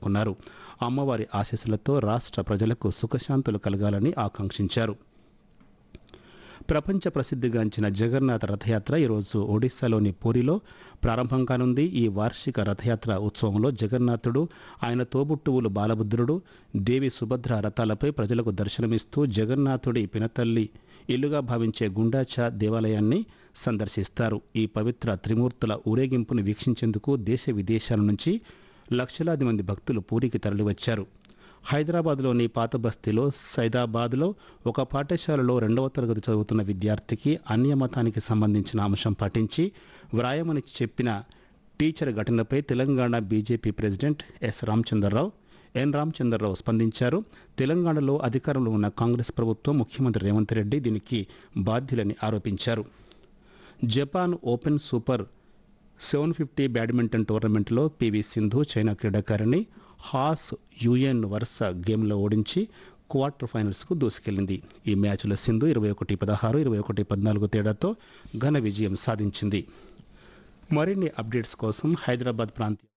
జరుపుకున్నారు అమ్మవారి ఆశీస్సులతో రాష్ట్ర ప్రజలకు సుఖశాంతులు కలగాలని ఆకాంక్షించారు ప్రపంచ ప్రసిద్ధిగాంచిన జగన్నాథ రథయాత్ర ఈరోజు ఒడిశాలోని పూరిలో ప్రారంభం కానుంది ఈ వార్షిక రథయాత్ర ఉత్సవంలో జగన్నాథుడు ఆయన తోబుట్టువులు బాలభద్రుడు దేవి సుభద్ర రథాలపై ప్రజలకు దర్శనమిస్తూ జగన్నాథుడి పినతల్లి ఇల్లుగా భావించే గుండాచా దేవాలయాన్ని సందర్శిస్తారు ఈ పవిత్ర త్రిమూర్తుల ఊరేగింపును వీక్షించేందుకు దేశ విదేశాల నుంచి లక్షలాది మంది భక్తులు పూరికి తరలివచ్చారు హైదరాబాద్లోని పాత బస్తీలో సైదాబాద్లో ఒక పాఠశాలలో రెండవ తరగతి చదువుతున్న విద్యార్థికి అన్యమతానికి సంబంధించిన అంశం పాటించి వ్రాయమని చెప్పిన టీచర్ ఘటనపై Telangana BJP president S Ramachandra Rao N Ramachandra Rao స్పందించారు తెలంగాణలో అధికారంలో ఉన్న కాంగ్రెస్ ప్రభుత్వం ముఖ్యమంత్రి రేవంత్ రెడ్డి దీనికి బాధ్యులని ఆరోపించారు Japan open super seven fifty badminton టోర్నమెంట్లో పివి సింధు చైనా క్రీడాకారిణి హాస్ యుఎన్ వరుస గేమ్లో ఓడించి క్వార్టర్ ఫైనల్స్కు దూసుకెళ్లింది ఈ మ్యాచ్లో సింధు ఇరవై ఒకటి పదహారు ఇరవై ఒకటి పద్నాలుగు తేడాతో ఘన విజయం సాధించింది మరిన్ని అప్డేట్స్ కోసం హైదరాబాద్ ప్రాంతీయ